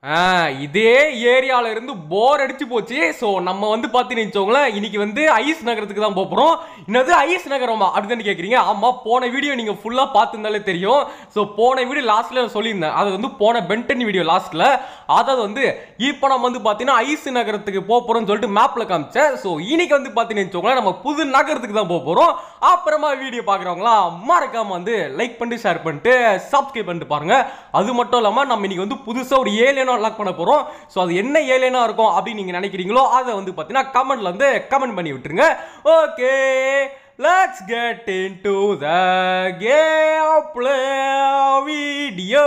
ஆ, இதே ஏரியால இருந்து போர் அடிச்சு போச்சு ஸோ நம்ம வந்து பார்த்தீங்கன்னு வச்சுக்கோங்களேன் இன்னைக்கு வந்து ஐஸ் நகரத்துக்கு தான் போக போகிறோம் என்னது ஐஸ் நகரமா அப்படின்னு கேட்குறீங்க ஆமாம் போன வீடியோ நீங்கள் ஃபுல்லாக பார்த்துருந்தாலே தெரியும் ஸோ போன வீடியோ லாஸ்ட்டில் சொல்லியிருந்தேன் அது வந்து போன பென்டன் வீடியோ லாஸ்ட்டில் அதாவது வந்து இப்போ நம்ம வந்து பார்த்தீங்கன்னா ஐஸ் நகரத்துக்கு போக போகிறோம்னு சொல்லிட்டு மேப்பில் காமிச்சேன் ஸோ இன்னைக்கு வந்து பார்த்தீங்கன்னு வச்சுக்கோங்களேன் நம்ம புது நகரத்துக்கு தான் போக போகிறோம் அப்புறமா வீடியோ பார்க்குறவங்களாம் மறக்காம வந்து லைக் பண்ணிட்டு ஷேர் பண்ணிட்டு சப்ஸ்கிரைப் பண்ணிட்டு பாருங்க அது மட்டும் இல்லாமல் நம்ம இன்னைக்கு வந்து புதுசாக ஒரு ஏலியனா லாக் பண்ண போகிறோம் ஸோ அது என்ன ஏலியனா இருக்கும் அப்படின்னு நீங்கள் நினைக்கிறீங்களோ அதை வந்து பார்த்தீங்கன்னா கமெண்ட்ல வந்து கமெண்ட் பண்ணி விட்டுருங்க okay let's get into the gameplay video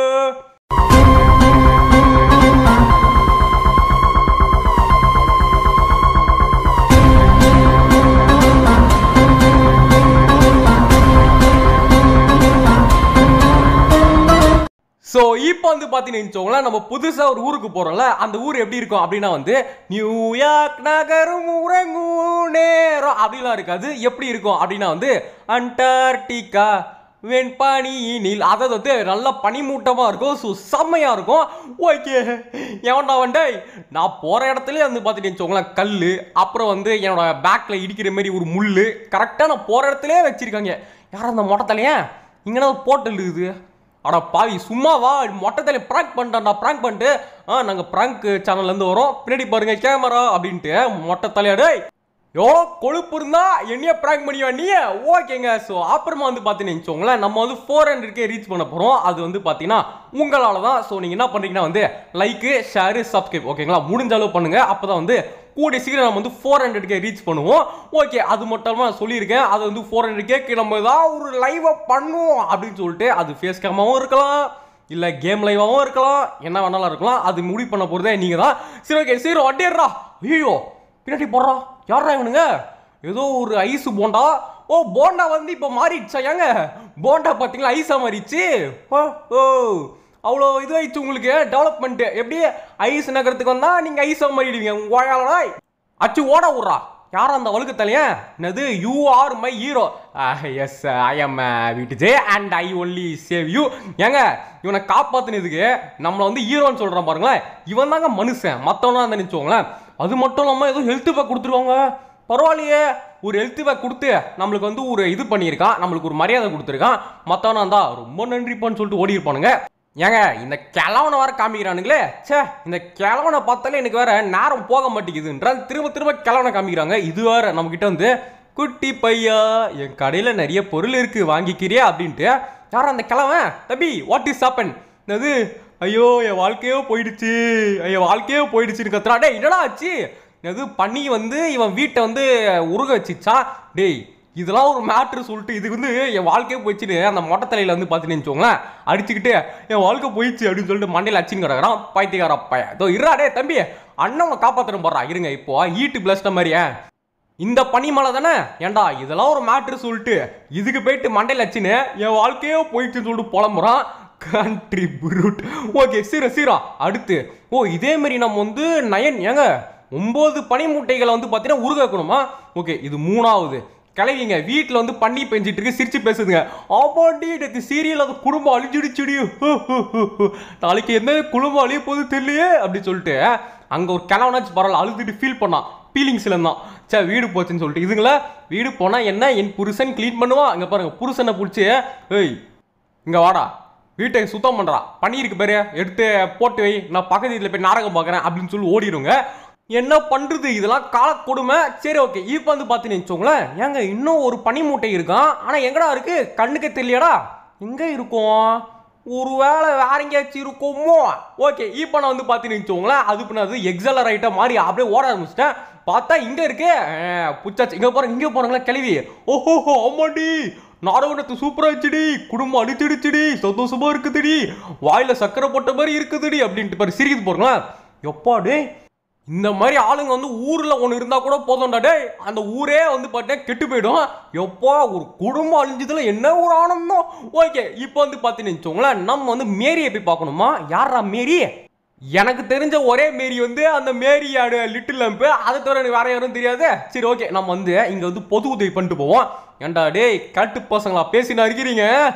so இப்போ வந்து பார்த்தீங்கன்னு வச்சுக்கோங்களேன் நம்ம புதுசாக ஒரு ஊருக்கு போகிறோம்ல அந்த ஊர் எப்படி இருக்கும் அப்படின்னா வந்து நியூயார்க் நகரும் உறங்கும் நேரம் அப்படிலாம் இருக்காது எப்படி இருக்கும் அப்படின்னா வந்து அண்டார்டிகா வெண்பனியினில் அதாவது வந்து நல்ல பனிமூட்டமாக இருக்கும் ஸோ செம்மையாக இருக்கும் ஓகே எவன்டா வண்டே நான் போகிற இடத்துலயே வந்து பார்த்துட்டு வச்சுக்கோங்களேன் கல் அப்புறம் வந்து என்னோட பேக்கில் இடிக்கிற மாதிரி ஒரு முள் கரெக்டாக நான் போகிற இடத்துலயே வச்சுருக்காங்க யாரும் அந்த மொட்டை தலையா இங்கே போட்டல் இருக்குது அட பாவி சும்மாவா மொட்டை தலை ப்ராங்க் பண்ணிட்டான்டா ப்ராங்க் பண்ணிட்டு ஆ நாங்கள் ப்ராங்க் சேனல்லேருந்து வரோம் பின்னாடி பாருங்க கேமரா அப்படின்ட்டு மொட்டை தலையாடு யோ கொழுப்பு இருந்தா என்னைய ப்ராங்க் பண்ணியா நீ ஓகேங்க ஸோ அப்புறமா வந்து பார்த்தீங்கன்னு வச்சுக்கோங்களேன் நம்ம வந்து ஃபோர் ஹண்ட்ரட்கே ரீச் பண்ண போகிறோம் அது வந்து பார்த்தீங்கன்னா உங்களால் தான் ஸோ நீங்கள் என்ன பண்ணுறீங்கன்னா வந்து லைக்கு ஷேரு சப்ஸ்கிரைப் ஓகேங்களா முடிஞ்ச அளவு பண்ணுங்க அப்போ தான் வந்து கூடிய சீக்கிரம் நம்ம வந்து ஃபோர் ஹண்ட்ரட்கே ரீச் பண்ணுவோம் ஓகே அது மட்டும் நான் சொல்லியிருக்கேன் அது வந்து ஃபோர் ஹண்ட்ரட் கேக்கு நம்ம ஏதாவது ஒரு லைவை பண்ணுவோம் அப்படின்னு சொல்லிட்டு அது ஃபேஸ் கேமாவும் இருக்கலாம் இல்லை கேம் லைவாகவும் இருக்கலாம் என்ன வேணாலும் இருக்கலாம் அது முடிவு பண்ண போகிறதே நீங்கள் தான் சரி ஓகே சரி வண்டிடுறா ஐயோ பின்னாடி போடுறா யாரா இவனுங்க ஏதோ ஒரு ஐஸ் போண்டா ஓ போண்டா வந்து இப்போ மாறிடுச்சா ஏங்க போண்டா பார்த்தீங்களா ஐஸாக மாறிடுச்சு ஓ ஓ அவ்வளோ இதுவாயிடுச்சு உங்களுக்கு டெவலப்மெண்ட்டு எப்படி ஐஸ் நகரத்துக்கு வந்தா நீங்கள் ஐஸாக மாறிடுவீங்க உங்களா அச்சு ஓட விட்றா யார் அந்த வழுக்கு தலையன் என்னது you are my hero yes I am வீட்டு J and I only save you ஏங்க இவனை காப்பாத்துனதுக்கு நம்மளை வந்து ஹீரோன்னு சொல்கிறான் பாருங்களேன் இவன் தாங்க மனுஷன் மற்றவனா தான் நினச்சோங்களேன் அது மட்டும் இல்லாமல் ஏதோ ஹெல்த் பேக் கொடுத்துருவாங்க பரவாயில்லையே ஒரு ஹெல்த் பேக் கொடுத்து நம்மளுக்கு வந்து ஒரு இது பண்ணியிருக்கான் நம்மளுக்கு ஒரு மரியாதை கொடுத்துருக்கான் மற்றவனா இருந்தா ரொம்ப நன்றிப்பான்னு சொல்லிட்டு ஓடி இருப்பானுங்க ஏங்க இந்த கிழவனை வேற காமிக்கிறானுங்களே ச்சே இந்த கிழவனை பார்த்தாலே எனக்கு வேற நேரம் போக மாட்டேங்குதுன்றான் திரும்ப திரும்ப கிழவனை காமிக்கிறாங்க இது வேற நம்ம கிட்ட வந்து குட்டி பையா என் கடையில் நிறைய பொருள் இருக்கு வாங்கிக்கிறியா அப்படின்ட்டு யார் அந்த கிழவன் தம்பி வாட் இஸ் ஹாப்பன் அது ஐயோ என் வாழ்க்கையோ போயிடுச்சு என் வாழ்க்கையோ போயிடுச்சுன்னு கத்துறா டேய் என்னடா ஆச்சு அது பண்ணி வந்து இவன் வீட்டை வந்து உருக வச்சிச்சா டேய் இதெல்லாம் ஒரு மேட்ரு சொல்லிட்டு இது வந்து என் வாழ்க்கையே போயிடுச்சுன்னு அந்த மொட்டை தலையில வந்து பார்த்துன்னு வச்சுக்கோங்களேன் அடிச்சுக்கிட்டு என் வாழ்க்கை போயிடுச்சு அப்படின்னு சொல்லிட்டு மண்டையில் அச்சின்னு கிடக்குறான் பைத்தியக்கார பையன் இதோ இருடா டே தம்பி அண்ணன் காப்பாற்றணும் போடுறா இருங்க இப்போ ஈட்டு பிளஸ்ட மாதிரியே இந்த பனிமலை தானே ஏன்டா இதெல்லாம் ஒரு மேட்ரு சொல்லிட்டு இதுக்கு போயிட்டு மண்டையில் அச்சின்னு என் வாழ்க்கையே போயிடுச்சுன்னு சொல்லிட்டு புலம்புறான் கண்ட்ரி புரூட் ஓகே சீரா சீரா அடுத்து ஓ இதே மாதிரி நம்ம வந்து நயன் ஏங்க ஒம்பது பனிமூட்டைகளை வந்து பார்த்தீங்கன்னா உருக வைக்கணுமா ஓகே இது மூணாவது கிளவிங்க வீட்டில் வந்து பண்ணி பெஞ்சிட்டு இருக்கு சிரிச்சு பேசுதுங்க ஆமாண்டி நேற்று சீரியல் அது குடும்பம் அழிஞ்சிடுச்சுடி நாளைக்கு என்ன குடும்பம் அழிய போகுது தெரியலையே அப்படின்னு சொல்லிட்டு அங்கே ஒரு கிழவனாச்சு பரவாயில்ல அழுதுட்டு ஃபீல் பண்ணான் ஃபீலிங்ஸ்ல இருந்தான் சே வீடு போச்சுன்னு சொல்லிட்டு இதுங்களா வீடு போனால் என்ன என் புருஷன் க்ளீன் பண்ணுவான் அங்கே பாருங்க புருஷனை பிடிச்சி ஏய் இங்கே வாடா வீட்டை சுத்தம் பண்ணுறா பண்ணியிருக்கு பாரு எடுத்து போட்டு வை நான் பக்கத்து வீட்டில் போய் நாடகம் பார்க்குறேன் அப்படின்னு சொல்லி ஓடிடுங்க என்ன பண்ணுறது இதெல்லாம் கால கொடுமை சரி ஓகே இப்போ வந்து பார்த்தீங்கன்னு வச்சுக்கோங்களேன் ஏங்க இன்னும் ஒரு பனி மூட்டை இருக்கான் ஆனால் எங்கடா இருக்கு கண்ணுக்கு தெரியலடா எங்கே இருக்கும் ஒருவேளை வேற எங்கேயாச்சும் இருக்குமோ ஓகே இப்போ நான் வந்து பார்த்தீங்கன்னு வச்சுக்கோங்களேன் அது பண்ணது எக்ஸலர் ஐட்டம் மாதிரி அப்படியே ஓட ஆரம்பிச்சிட்டேன் பார்த்தா இங்கே இருக்கு அஹ், புச்சாச்சு இங்கே போகிறேன் இங்கே போகிறாங்களா கிளவி ஓஹோ ஆமாடி நாடகத்தை சூப்பரா இருந்துச்சுடி குடும்பம் அடிச்சிடுச்சுடி சந்தோஷமா இருக்குதுடி வாயில சக்கரை போட்ட மாதிரி இருக்குதுடி அப்படின்ட்டு பாரு சிரிக்குது போறீங்களா எப்பா டேய் இந்த மாதிரி ஆளுங்க வந்து ஊர்ல ஒன்று இருந்தா கூட போதும்டா டேய் அந்த ஊரே வந்து பார்த்தீங்கன்னா கெட்டு போயிடும் எப்பா ஒரு குடும்பம் அழிஞ்சதுல என்ன ஒரு ஆனந்தம் ஓகே இப்போ வந்து பார்த்தீங்கன்னு வச்சுக்கோங்களேன் நம்ம வந்து மேரியை போய் பார்க்கணுமா யாரா மேரி எனக்கு தெரிஞ்ச ஒரே மேரி வந்து அந்த மேரியாடு லிட்டில் லம்ப் அதை தவிர எனக்கு வேற யாரும் தெரியாது சரி ஓகே நம்ம வந்து இங்க வந்து பொது உதவி பண்ணிட்டு போவோம் ஏன்டா டேய் கட்டு பசங்களா பேசினா இருக்கிறீங்க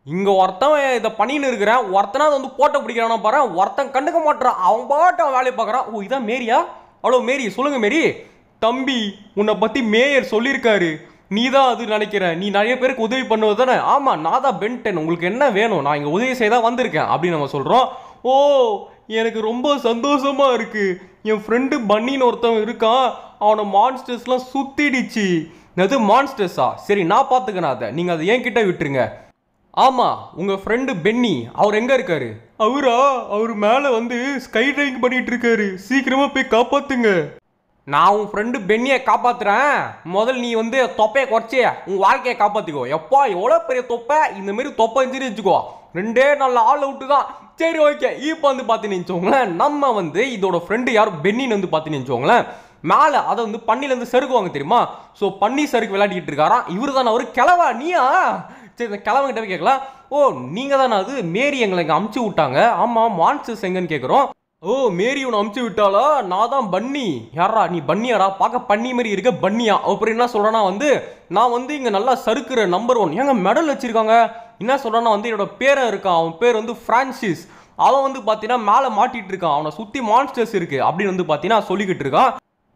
இங்க ஒருத்தன் இதை பண்ணின்னு இருக்கிறேன் ஒருத்தனா அதை வந்து போட்டோ பிடிக்கிறானா பாரு ஒருத்தன் கண்டுக்க மாட்டான் அவன் பாட்டு அவன் வேலையை பார்க்கறான் ஓ இதான் மேரியா ஹலோ மேரி சொல்லுங்க மேரி தம்பி உன்னை பத்தி மேயர் சொல்லியிருக்காரு நீ தான் அது நினைக்கிற நீ நிறைய பேருக்கு உதவி பண்ணுவது தானே ஆமா நான் தான் பென்டென் உங்களுக்கு என்ன வேணும் நான் இங்க உதவி செய்ய தான் வந்திருக்கேன் அப்படின்னு நம்ம சொல்றோம் ஓ எனக்கு ரொம்ப சந்தோஷமா இருக்கு என் ஃப்ரெண்டு பன்னின்னு ஒருத்தன் இருக்கான் அவனை மான்ஸ்டர்ஸ்லாம் சுத்திடுச்சு அது மான்ஸ்டர்ஸா சரி நான் பார்த்துக்கிறேன் அதை நீங்கள் அதை என்கிட்ட விட்டுருங்க ஆமா உங்க ஃப்ரெண்டு பென்னி அவர் எங்க இருக்காரு அவரா அவர் மேல வந்து ஸ்கை ட்ரைவிங் பண்ணிட்டு இருக்காரு சீக்கிரமா போய் காப்பாத்துங்க நான் உன் ஃப்ரெண்டு பென்னியை காப்பாத்துறேன் முதல் நீ வந்து தொப்பையை குறைச்சி உன் வாழ்க்கையை காப்பாத்திக்கோ எப்பா எவ்வளோ பெரிய தொப்பை இந்த மாதிரி தொப்பை இருந்துச்சுன்னு வச்சுக்கோ ரெண்டே நல்ல ஆள் அவுட்டு தான் சரி ஓகே இப்போ வந்து பார்த்தீங்கன்னு வச்சுக்கோங்களேன் நம்ம வந்து இதோட ஃப்ரெண்டு யாரும் பென்னின்னு வந்து பார்த்தீங்கன்னு வச்சுக்கோங்களேன் மேலே அதை வந்து பன்னிலேருந்து செருக்குவாங்க தெரியுமா ஸோ பன்னி சறுக்கு விளையாடிட்டு இருக்காராம் இவர் தான் அவர் கிளவா நீயா சரி இந்த கிழவங்கிட்ட போய் கேட்கலாம் ஓ நீங்கள் தானே அது மேரி எங்களை இங்கே அமுச்சு விட்டாங்க ஆமாம் மான்சஸ் எங்கன்னு கேட்குறோம் ஓ மேரி உன்னை அமுச்சு விட்டாளா நான் தான் பன்னி யாரா நீ பன்னியாடா பார்க்க பன்னி மாதிரி இருக்க பன்னியா அப்புறம் என்ன சொல்கிறேன்னா வந்து நான் வந்து இங்கே நல்லா சறுக்குற நம்பர் ஒன் ஏங்க மெடல் வச்சிருக்காங்க என்ன சொல்கிறேன்னா வந்து என்னோட பேரை இருக்கான் அவன் பேர் வந்து ஃப்ரான்சிஸ் அவன் வந்து பார்த்தீங்கன்னா மேலே மாட்டிட்டு இருக்கான் அவனை சுற்றி மான்ஸ்டர்ஸ் இருக்கு அப்படின்னு வந்து பார்த்தீங்கன்னா சொல்லிக்கிட்டு இருக்கான்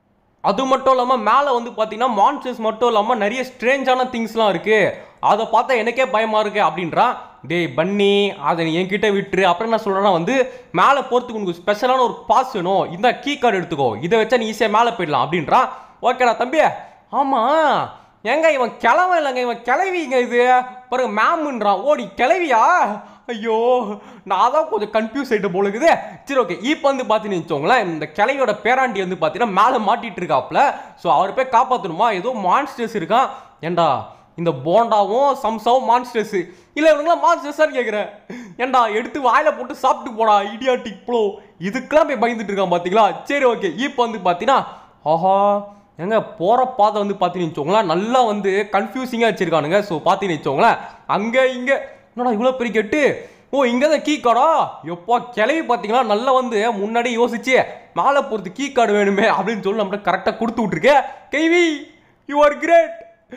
அது மட்டும் இல்லாமல் மேலே வந்து பார்த்தீங்கன்னா மான்ஸ்டர்ஸ் மட்டும் இல்லாமல் நிறைய ஸ்ட்ரேஞ்சான திங்ஸ்லாம் இருக்கு அதை பார்த்தா எனக்கே பயமா இருக்கு அப்படின்றான் டேய் பன்னி அதை நீ என்கிட்ட விட்டுரு அப்புறம் என்ன சொல்றேன்னா வந்து மேலே போகிறதுக்கு உனக்கு ஸ்பெஷலான ஒரு பாஸ் வேணும் இந்த கீ கார்டு எடுத்துக்கோ இதை வச்சா நீ ஈஸியாக மேலே போயிடலாம் அப்படின்றான் ஓகேடா தம்பி ஆமாம் ஏங்க இவன் கிளவன் இல்லைங்க இவன் கிளவிங்க இது பாருங்க மேம்ன்றான் ஓ நீ கிளவியா ஐயோ நான் தான் கொஞ்சம் கன்ஃபியூஸ் ஆகிட்டு போல இருக்குது சரி ஓகே இப்போ வந்து பார்த்தீங்கன்னு வச்சுக்கோங்களேன் இந்த கிளையோட பேராண்டி வந்து பார்த்தீங்கன்னா மேலே மாட்டிட்டு இருக்காப்ல ஸோ அவர் போய் காப்பாற்றணுமா ஏதோ மான்ஸ்டர்ஸ் இருக்கான் ஏண்டா இந்த போண்டாவும் சம்சாவும் மான்ஸ்டர்ஸ் இல்லை இவனுங்களாம் மான்ஸ்டர்ஸான்னு கேட்குறேன் ஏண்டா எடுத்து வாயில போட்டு சாப்பிட்டு போடா இடியாட்டிக் ப்ளோ இதுக்கெல்லாம் போய் பயந்துட்டு இருக்கான் பார்த்தீங்களா சரி ஓகே இப்போ வந்து பார்த்தீங்கன்னா ஆஹா ஏங்க போகிற பாதை வந்து பார்த்தீங்கன்னு வச்சுக்கோங்களேன் நல்லா வந்து கன்ஃபியூசிங்காக வச்சிருக்கானுங்க ஸோ பார்த்தீங்கன்னு வச்சுக்கோங்களேன் அங்கே இங்கே என்னடா இவ்வளோ பெரிய கெட்டு ஓ இங்கே தான் கீ கார்டா எப்போ கிளவி பார்த்தீங்களா நல்லா வந்து முன்னாடி யோசிச்சு மேலே போகிறது கீ கார்டு வேணுமே அப்படின்னு சொல்லி நம்மகிட்ட கரெக்டாக கொடுத்து விட்ருக்க KV you are great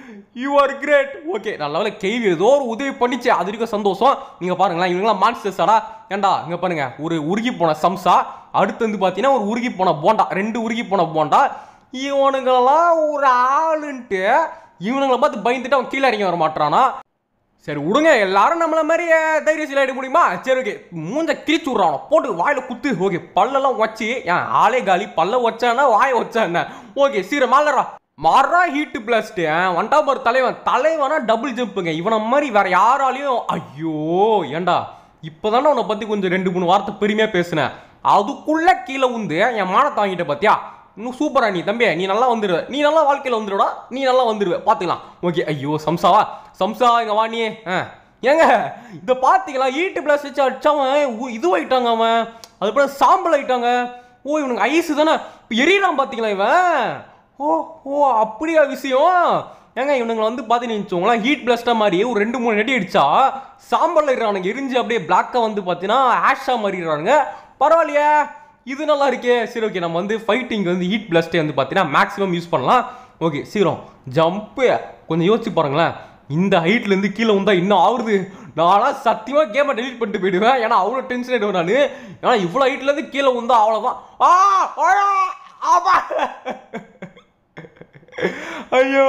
you are great okay நல்ல வேலை கேவி ஏதோ ஒரு உதவி பண்ணிச்சு அது வரைக்கும் சந்தோஷம் நீங்கள் பாருங்களேன் இவங்களாம் மான்ஸ்டர்ஸாடா ஏண்டா இங்கே பாருங்க ஒரு உருகி போன சம்சா அடுத்து வந்து பார்த்தீங்கன்னா ஒரு உருகி போன போண்டா ரெண்டு உருகி போன போண்டா இவனுங்களெல்லாம் ஒரு ஆளுன்ட்டு இவனுங்களை பார்த்து பயந்துட்டு அவன் கீழே இறங்கி வர மாட்டானா சரி விடுங்க எல்லாரும் நம்மள மாதிரி தைரியசில் ஆயிட முடியுமா சரி ஓகே மூஞ்ச கிழிச்சு விட்றான் போட்டு வாயில குத்து ஓகே பல்லெல்லாம் வச்சு ஏன் ஆளே காலி பல்ல வச்சானா வாயை வச்சா என்ன ஓகே சீர மாலரா மாறா ஹீட்டு பிளஸ்ட் வண்டா பாரு தலைவன் தலைவனா டபுள் ஜம்புங்க இவனை மாதிரி வேற யாராலையும் ஐயோ ஏண்டா இப்போதானே உன்னை பத்தி கொஞ்சம் ரெண்டு மூணு வார்த்தை பெருமையா பேசினேன் அதுக்குள்ள கீழே உந்து என் மானத்தை வாங்கிட்ட பாத்தியா இன்னும் சூப்பரா நீ தம்பி நீ நல்லா வந்துடுவ நீ நல்லா வாழ்க்கையில வந்துடுடா நீ நல்லா வந்துடுவ பாத்துக்கலாம் ஓகே ஐயோ சம்சாவா சம்சா இங்க வா நீ ஆ. ஏங்க இத பாத்தீங்களா ஈட்டு பிளஸ் வச்சு அடிச்சவன் உ- இதுவாயிட்டாங்க அவன் அதுக்கப்புறம் சாம்பல் ஆயிட்டாங்க ஓ இவனுக்கு ஐஸ் தானே இப்போ எரியலாம் பாத்தீங்களா இவன் ஓ ஓ அப்படியா விஷயம் ஏங்க இவனுங்களை வந்து பார்த்தீங்கன்னு வச்சுக்கோங்களேன் ஹீட் பிளஸ்டா மாதிரி ஒரு ரெண்டு மூணு நெடி அடிச்சா சாம்பல்ல இருக்கிறானுங்க எரிஞ்சு அப்படியே பிளாக்காக வந்து பார்த்தீங்கன்னா ஆஷா மாறிடுறானுங்க பரவாயில்லையே இது நல்லா இருக்கே சரி ஓகே நம்ம வந்து ஃபைட்டிங் வந்து ஹீட் பிளஸ்டே வந்து பார்த்தீங்கன்னா மேக்ஸிமம் யூஸ் பண்ணலாம் ஓகே சீரம் ஜம்ப்பு கொஞ்சம் யோசிச்சு பாருங்களேன் இந்த ஹைட்ல இருந்து கீழே வந்தா இன்னும் ஆகுது நான்லாம் சத்தியமா கேமை டெலீட் பண்ணிட்டு போயிடுவேன் ஏன்னா அவ்வளோ டென்ஷன் ஆயிடுவேன் நான் ஏன்னா இவ்வளோ ஹைட்ல இருந்து கீழே வந்தா அவ்வளோதான் ஆ ஆயா, ஆமா ஐயோ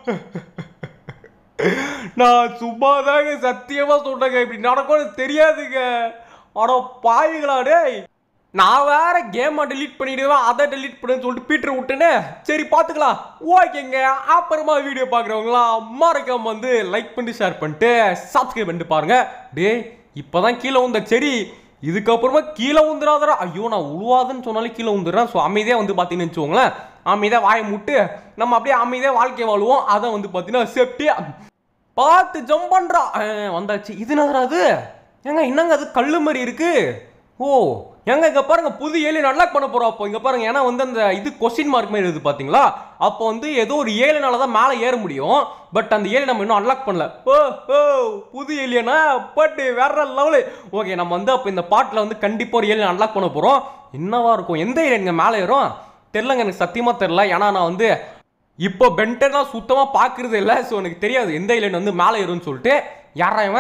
நான் சும்மா தாங்க சத்தியமா சொல்றேங்க இப்படி நடக்கும்னு தெரியாதுங்க ஆனா பாவிகளா டேய் நான் வேற கேமை டெலீட் பண்ணிடுவேன் அதை டெலீட் பண்ணுன்னு சொல்லிட்டு பீட்டர் விட்டேனே சரி பார்த்துக்கலாம் ஓகேங்க அப்புறமா வீடியோ பார்க்குறவங்களாம் மறக்காம வந்து லைக் பண்ணி ஷேர் பண்ணிட்டு சப்ஸ்கிரைப் பண்ணிட்டு பாருங்க டேய் இப்போதான் கீழே வந்த சரி இதுக்கப்புறமா கீழே வந்துடாதடா ஐயோ நான் உழுவாதுன்னு சொன்னாலே கீழே வந்துடுறேன் ஸோ அமைதியாக வந்து பார்த்தீங்கன்னு வச்சுக்கோங்களேன் அமைதியாக வாயை முட்டு நம்ம அப்படியே அமைதியாக வாழ்க்கை வாழுவோம் அதை வந்து பார்த்தீங்கன்னா சேஃப்டியாக பார்த்து ஜம்ப் பண்றா அஹ், வந்தாச்சு இது என்னதுடா அது ஏங்க என்னங்க அது கல்லு மாதிரி இருக்கு ஓ ஏங்க இங்க பாருங்க புது ஏலியன் அன்லாக் பண்ண போறோம் அப்போ இங்க பாருங்க ஏன்னா வந்து அந்த இது கொஸ்டின் மார்க் மாதிரி இருக்குது பாத்தீங்களா அப்போ வந்து ஏதோ ஒரு ஏலியனால தான் மேலே ஏற முடியும் பட் அந்த ஏலியன் நம்ம இன்னும் அன்லாக் பண்ணல ஓ ஓ புது ஏலியனா பட் வேற லெவலு ஓகே நம்ம வந்து அப்போ இந்த பாட்டில் வந்து கண்டிப்பாக ஒரு ஏலியன் அன்லாக் பண்ண போறோம் என்னவா இருக்கும் எந்த ஏலியனுங்க மேலே ஏறும் தெரிலங்க எனக்கு சத்தியமா தெரில ஏன்னா நான் வந்து இப்போ பென்டெல்லாம் சுத்தமாக பார்க்கறது இல்லை ஸோ எனக்கு தெரியாது எந்த ஐலண்ட் வந்து மேலே ஏறும்னு சொல்லிட்டு யாரா இவன்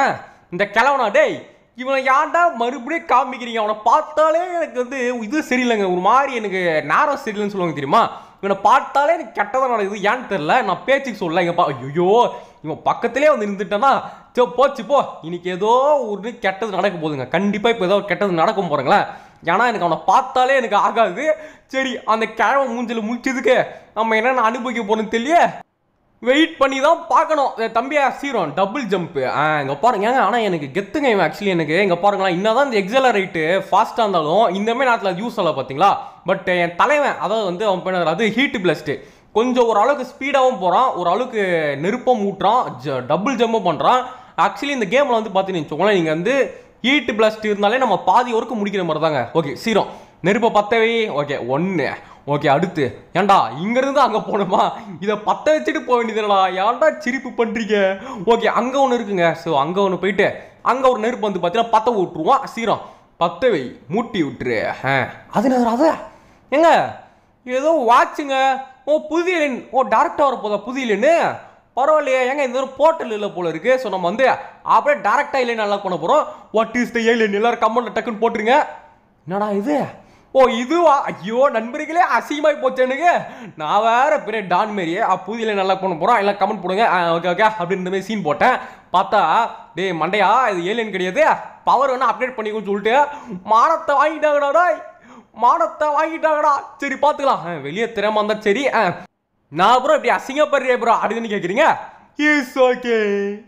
இந்த கிழவனா டேய் இவனை ஏன்டா மறுபடியும் காமிக்கிறீங்க அவனை பார்த்தாலே எனக்கு வந்து இது சரியில்லைங்க ஒரு மாதிரி எனக்கு நேரம் சரியில்லைன்னு சொல்லுவாங்க தெரியுமா இவனை பார்த்தாலே எனக்கு கெட்டதாக நடக்குது ஏன்னு தெரில நான் பேச்சுக்கு சொல்ல இங்க பா ஐயோ இவன் பக்கத்திலே வந்து இருந்துட்டேன்னா சோ போச்சு போ இன்னைக்கு ஏதோ ஒரு கெட்டது நடக்க போகுதுங்க கண்டிப்பாக இப்போ ஏதோ கெட்டது நடக்கும் போகிறேங்களேன் ஏன்னா எனக்கு அவனை பார்த்தாலே எனக்கு ஆகாது சரி அந்த கிழமை மூஞ்சில முடிச்சதுக்கு நம்ம என்னென்ன அனுபவிக்க போறோம்னு தெரியல வெயிட் பண்ணி தான் பார்க்கணும் ஏ, தம்பியா சீரம் டபுள் ஜம்ப்பு ஆ இங்கே பாருங்க ஏங்க ஆனால் எனக்கு கெத்துங்க இவன் ஆக்சுவலி எனக்கு இங்கே பாருங்களா என்னதான் இந்த எக்ஸலரேட்டு ஃபாஸ்ட்டாக இருந்தாலும் இந்த மாதிரி நேரத்தில் அது யூஸ் ஆகல பார்த்தீங்களா பட் என் தலைவன் அதாவது வந்து அவன் பண்ண அது ஹீட் பிளஸ்ட்டு கொஞ்சம் ஓரளவுக்கு ஸ்பீடாகவும் போகிறான் ஓரளவுக்கு நெருப்பம் ஊட்டுறான் டபுள் ஜம்ப்பும் பண்ணுறான் ஆக்சுவலி இந்த கேமில் வந்து பார்த்தீங்கன்னு வச்சுக்கோங்களேன் நீங்கள் வந்து ஹீட் பிளஸ்ட் இருந்தாலே நம்ம பாதி ஒர்க்கு முடிக்கிற மாதிரி தாங்க ஓகே சீரம் நெருப்பை பத்தவை ஓகே ஒன்று ஓகே அடுத்து ஏன்டா இங்கிருந்து அங்கே போகணுமா இதை பற்ற வச்சுட்டு போக வேண்டியதுடா ஏன்டா சிரிப்பு பண்ணுறீங்க ஓகே அங்கே ஒன்று இருக்குங்க ஸோ அங்கே ஒன்று போயிட்டு அங்கே ஒரு நெருப்பு வந்து பார்த்தீங்கன்னா பற்ற விட்டுருவான் சீரம் பத்த வை மூட்டி விட்டுரு ஆ அது என்ன அது ஏங்க ஏதோ வாட்சுங்க ஓ புதிய லைன் ஓ டேரக்டாக வர போதா புதிய லைனு பரவாயில்லையே ஏங்க இந்த ஒரு போர்ட்டல் இல்லை போல இருக்கு ஸோ நம்ம வந்து அப்படியே டேரக்டாக இல்லை நல்லா பண்ண போகிறோம் வாட் இஸ் த ஏலியன் எல்லாரும் கமெண்ட்ல டக்குன்னு போட்டுருங்க என்னடா இது ஓ இதுவா ஐயோ நண்பர்களே அசிங்கமாய் போச்சு எனக்கு நான் வேற பெரிய டான் மாரியே புதியில நல்லா பண்ண போறோம் எல்லாம் கமெண்ட் போடுங்க ஓகே ஓகே அப்படின்ற மாதிரி சீன் போட்டேன் பார்த்தா டேய் மண்டையா இது ஏலியன் கிடையாது பவர் வேணா அப்டேட் பண்ணிக்கோன்னு சொல்லிட்டு மானத்தை வாங்கிட்டாங்கடா டேய் மானத்தை வாங்கிட்டாங்கடா சரி பார்த்துக்கலாம் ஆ, வெளியே திறமா இருந்தா சரி ஆ. நான் ப்ரோ இப்படி அசிங்கப்படுறேன் ப்ரோ அப்படின்னு கேட்குறீங்க இஸ் ஓகே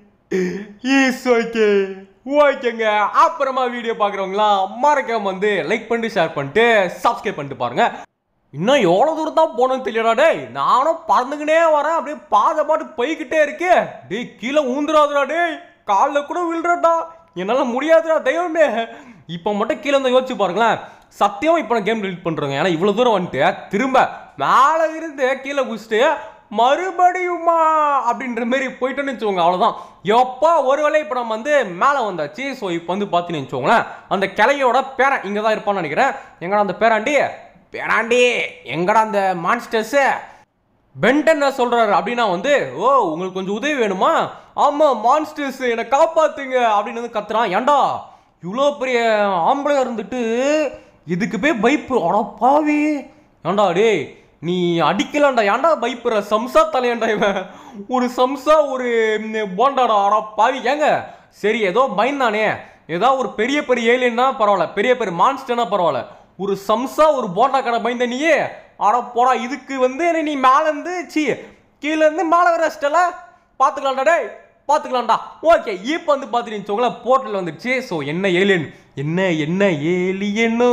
இஸ் ஓகே ஓகேங்க அப்புறமா வீடியோ பார்க்குறவங்களாம் மறக்காம வந்து லைக் பண்ணிட்டு ஷேர் பண்ணிட்டு சப்ஸ்கிரைப் பண்ணிட்டு பாருங்க இன்னும் எவ்வளோ தூரம் தான் போகணும்னு தெரியலடா டேய் நானும் பறந்துக்கினே வரேன் அப்படியே பாதை பாட்டு போய்கிட்டே இருக்கு டேய் கீழே ஊந்துடாதுடா டேய் காலில் கூட விழுறடா என்னால் முடியாதுடா தெய்வமே இப்போ மட்டும் கீழே வந்து யோசிச்சு பாருங்களேன் சத்தியம் இப்போ நான் கேம் டெலிட் பண்ணுறேங்க ஏன்னா இவ்வளோ தூரம் வந்துட்டு திரும்ப மேலே இருந்து கீழே குதிச்சுட்டு மறுபடியுமா அப்படின்ற மாதிரி போயிட்டோன்னு வச்சுக்கோங்க அவ்வளோதான் எப்போ ஒரு வேளை இப்போ நம்ம வந்து மேலே வந்தாச்சு ஸோ இப்போ வந்து பார்த்தீங்கன்னு வச்சுக்கோங்களேன் அந்த கிளையோட பேரன் இங்கே தான் இருப்பான்னு நினைக்கிறேன் எங்கடா அந்த பேராண்டி பேராண்டி எங்கடா அந்த மான்ஸ்டர்ஸு பென்டன் என்ன சொல்றாரு அப்படின்னா வந்து ஓ உங்களுக்கு கொஞ்சம் உதவி வேணுமா ஆமா மான்ஸ்டர்ஸ் என்னை காப்பாத்துங்க அப்படின்னு வந்து கத்துறான் ஏன்டா இவ்வளோ பெரிய ஆம்பளையா இருந்துட்டு இதுக்கு போய் பைப்பு அட பாவி ஏன்டா டேய் நீ அடிக்கலாம்டா ஏன்டா பைப்புற சம்சா தலையாண்டா இவன் ஒரு சம்சா ஒரு ம், போண்டாடா அட பாவி ஏங்க சரி ஏதோ பயந்தானே ஏதோ ஒரு பெரிய பெரிய ஏலியன்னா பரவாயில்ல பெரிய பெரிய மான்ஸ்டர்னா பரவாயில்ல ஒரு சம்சா ஒரு போண்டா கடை பயந்த நீயே அட போடா இதுக்கு வந்து என்ன நீ மேல இருந்து சி கீழ இருந்து மேல வர வச்சிட்டல பாத்துக்கலாம்டா டேய் பாத்துக்கலாம்டா ஓகே இப்போ வந்து பாத்துட்டீங்கன்னு வச்சுக்கோங்களேன் போர்ட்டல் வந்துடுச்சு ஸோ என்ன ஏலியன் என்ன என்ன ஏலியனோ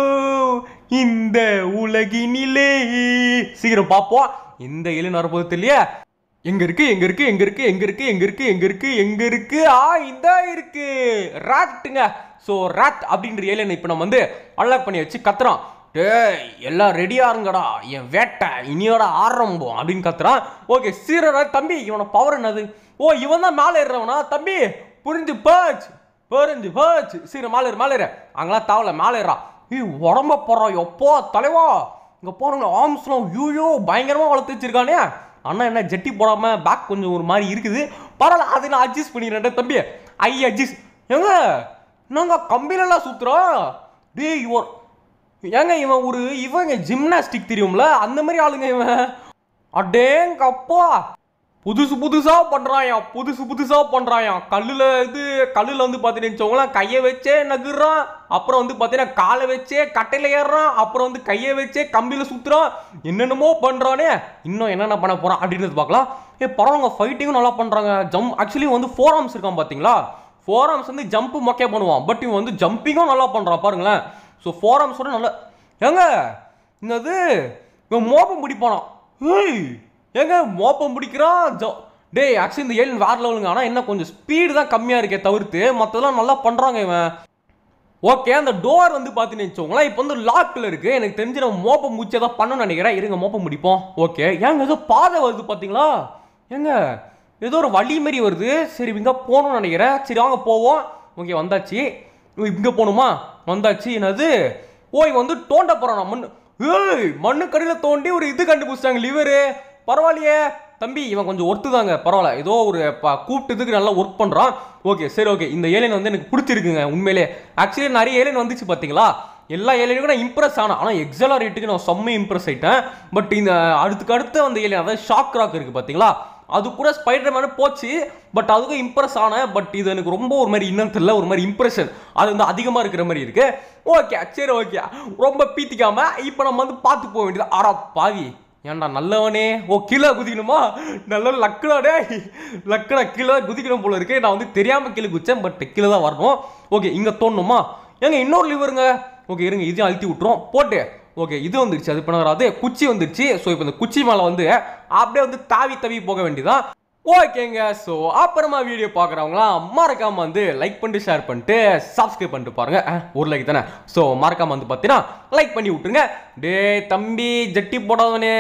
இந்த உலகினிலே சீக்கிரம் பார்ப்போம் இந்த ஏலியன் வரப்போது தெரியல எங்க இருக்கு எங்க இருக்கு எங்க இருக்கு எங்க இருக்கு எங்க இருக்கு எங்க இருக்கு எங்க இருக்கு ஆ இந்த இருக்கு ராட்டுங்க ஸோ ராட் அப்படின்ற ஏலியன் இப்போ நம்ம வந்து அன்லாக் பண்ணி வச்சு கத்துறோம் டேய் எல்லாம் ரெடியா இருங்கடா என் வேட்டை இனியோட ஆரம்பம் அப்படின்னு கத்துறான் ஓகே சீரரா தம்பி இவனோட பவர் என்னது ஓ இவன் தான் மேலே ஏறுறவனா தம்பி புரிஞ்சு போச்சு புரிஞ்சு போச்சு சீர மேலே ஏறு மேலே ஏறு அங்கெல்லாம் தாவல மேலே ஏறா ஏய் உடம்ப போடுறோம் எப்போ தலைவா இங்க பாருங்க ஆர்ம்ஸ்லாம் யூயோ பயங்கரமா வளர்த்து வச்சிருக்கானே அண்ணா என்ன ஜட்டி போடாம பேக் கொஞ்சம் ஒரு மாதிரி இருக்குது பரவாயில்ல அதை நான் அட்ஜஸ்ட் பண்ணிடுறேன் தம்பி ஐ அட்ஜஸ்ட் ஏங்க என்னங்க கம்பிலெல்லாம் சுத்துறோம் டேய் இவன் ஏங்க இவன் ஒரு இவங்க ஜிம்னாஸ்டிக் தெரியும்ல அந்த மாதிரி ஆளுங்க இவன் அடேங்கப்பா புதுசு புதுசா பண்றாயா புதுசு புதுசா பண்றாயா கல்லுல இது கல்லுல வந்து பாத்தீங்கன்னு வச்சுக்கோங்களேன் கையை வச்சே நகுறான் அப்புறம் வந்து பாத்தீங்கன்னா காலை வச்சே கட்டையில ஏறுறான் அப்புறம் வந்து கையை வச்சே கம்பியில சுத்துறான் என்னென்னமோ பண்றானே இன்னும் என்னென்ன பண்ண போறான் அப்படின்றது பார்க்கலாம் ஏ பரவாயில்ல ஃபைட்டிங்கும் நல்லா பண்றாங்க ஜம் ஆக்சுவலி வந்து ஃபோர் ஆர்ம்ஸ் இருக்கான் பாத்தீங்களா ஃபோர் ஆர்ம்ஸ் வந்து ஜம்ப் மொக்கையா பண்ணுவான் பட் இவன் வந்து ஜம்பிங்கும் நல்லா பண்றான் பாருங்களேன் ஸோ ஃபோர் ஆர்ம்ஸோட நல்லா ஏங்க என்னது இவன் மோப்பம் பிடிப்பானாம் ஏய் ஏங்க மோப்பம் பிடிக்கிறான் ஜோ டேய் ஆக்சுவலி இந்த ஏழு வேற லெவலுங்க ஆனால் என்ன கொஞ்சம் ஸ்பீடு தான் கம்மியாக இருக்கே தவிர்த்து மற்றதெல்லாம் நல்லா பண்ணுறாங்க இவன் ஓகே அந்த டோர் வந்து பார்த்தீங்கன்னு வச்சுக்கோங்களேன் இப்போ வந்து லாக்கில் இருக்கு எனக்கு தெரிஞ்சு நம்ம மோப்பம் முடிச்சு ஏதாவது பண்ணணும்னு நினைக்கிறேன் இருங்க மோப்பம் முடிப்போம் ஓகே ஏங்க ஏதோ பாதை வருது பார்த்தீங்களா ஏங்க ஏதோ ஒரு வழி மாரி வருது சரி இங்கே போகணும்னு நினைக்கிறேன் சரி வாங்க போவோம் ஓகே வந்தாச்சு இங்கே போகணுமா வந்தாச்சு என்னது ஓ இவன் வந்து தோண்ட போகிறான் மண் ஏய் மண்ணு கடையில் தோண்டி ஒரு இது கண்டுபிடிச்சிட்டாங்க லிவரு பரவாயில்லையே தம்பி இவன் கொஞ்சம் ஒர்த்து தாங்க பரவாயில்ல ஏதோ ஒரு ப- கூப்பிட்டதுக்கு நல்லா ஒர்க் பண்ணுறான் ஓகே சரி ஓகே இந்த ஏலியன் வந்து எனக்கு பிடிச்சிருக்குங்க உண்மையிலே ஆக்சுவலி நிறைய ஏலியன் வந்துச்சு பார்த்தீங்களா எல்லா ஏலியனுக்கும் நான் இம்ப்ரெஸ் ஆனேன் ஆனால் எக்ஸலா ரேட்டுக்கு நான் செம்ம இம்ப்ரெஸ் ஆயிட்டேன் பட் இந்த அடுத்துக்கு அடுத்து அந்த ஏலியன் அதாவது ஷாக் ராக் இருக்குது பார்த்தீங்களா அது கூட ஸ்பைடர் மேன் போச்சு பட் அதுக்கும் இம்ப்ரெஸ் ஆனேன் பட் இது எனக்கு ரொம்ப ஒரு மாதிரி இன்னும் தெரியல ஒரு மாதிரி இம்ப்ரெஷன் அது வந்து அதிகமாக இருக்கிற மாதிரி இருக்கு ஓகே சரி ஓகே ரொம்ப பீத்திக்காம இப்போ நம்ம வந்து பார்த்து போக வேண்டியது ஆடா பாவி ஏன்டா நல்லவனே ஓ கீழே குதிக்கணுமா நல்ல லக்கடா டேய் லக்கடா கீழே தான் குதிக்கணும் போல இருக்கு நான் வந்து தெரியாமல் கீழே குதிச்சேன் பட் கீழே தான் வரணும் ஓகே இங்கே தோணுமா ஏங்க இன்னொரு லிவருங்க ஓகே இருங்க இதையும் அழுத்தி விட்டுரும் போட்டு ஓகே இது வந்துருச்சு அது பண்ண வராது குச்சி வந்துருச்சு ஸோ இப்போ இந்த குச்சி மேலே வந்து அப்படியே வந்து தாவி தவி போக வேண்டியதான் ஓகேங்க ஸோ அப்புறமா வீடியோ பார்க்குறவங்களாம் மறக்காம வந்து லைக் பண்ணிட்டு ஷேர் பண்ணிட்டு சப்ஸ்கிரைப் பண்ணிட்டு பாருங்க அஹ், ஒரு லைக் தானே ஸோ மறக்காம வந்து பார்த்தீங்கன்னா லைக் பண்ணி விட்டுருங்க டேய் தம்பி ஜட்டி போடாதவனே